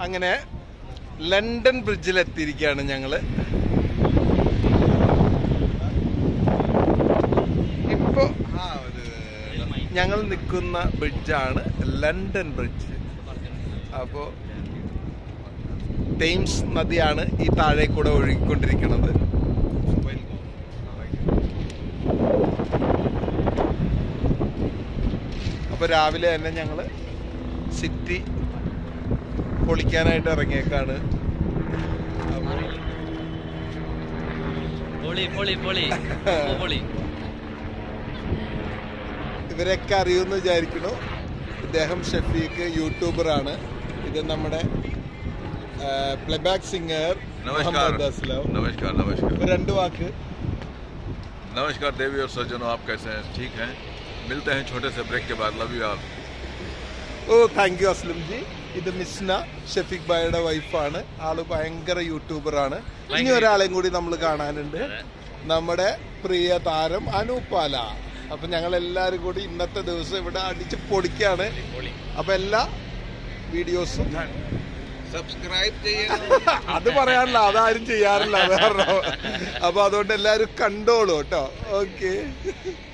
അങ്ങനെ ലണ്ടൻ ബ്രിഡ്ജിൽ എത്തിയിരിക്കുകയാണ് ഞങ്ങള് ഇപ്പോ ആ ഒരു ഞങ്ങൾ നിൽക്കുന്ന ബ്രിഡ്ജാണ് ലണ്ടൻ ബ്രിഡ്ജ് അപ്പോൾ തെയിംസ് നദിയാണ് ഈ താഴെ കൂടെ ഒഴുകിക്കൊണ്ടിരിക്കുന്നത് അപ്പോൾ രാവിലെ തന്നെ ഞങ്ങൾ സിറ്റി പൊളിക്കാനായിട്ട് ഇറങ്ങിയേക്കാണ് അപ്പോൾ പൊളി പൊളി പൊളി ഓ, പൊളി ഇവരൊക്കെ അറിയുമെന്ന് വിചാരിക്കുന്നു ഇദ്ദേഹം ഷഫീഖ് യൂട്യൂബറാണ് ഇത് നമ്മുടെ പ്ലേബാക്ക് സിംഗർ नमस्कार മുഹമ്മദ് അസ്ലം नमस्कार नमस्कार ഇപ്പൊ രണ്ട് വാക്ക് नमस्कार देवी और सज्जनों आप कैसे हैं ठीक हैं मिलते हैं छोटे से ब्रेक के बाद लव यू आप ഓ താങ്ക് യു അസ്ലം ജി ഇത് മിസ്ന ഷഫീഖ് ഭായിയുടെ വൈഫാണ് ആള് ഭയങ്കര യൂട്യൂബറാണ് ഇനി ഒരാളെയും കൂടി നമ്മൾ കാണാനുണ്ട് നമ്മുടെ പ്രിയ താരം അനൂപാല അപ്പൊ ഞങ്ങൾ എല്ലാവരും കൂടി ഇന്നത്തെ ദിവസം ഇവിടെ അടിച്ച് പൊടിക്കാണ് അപ്പൊ എല്ലാ വീഡിയോസും സബ്സ്ക്രൈബ് ചെയ്യണം അത് പറയാറില്ല അതാരും ചെയ്യാറില്ല അത് കാരണം അപ്പൊ അതുകൊണ്ട് എല്ലാവരും കണ്ടോളൂ കേട്ടോ ഓക്കെ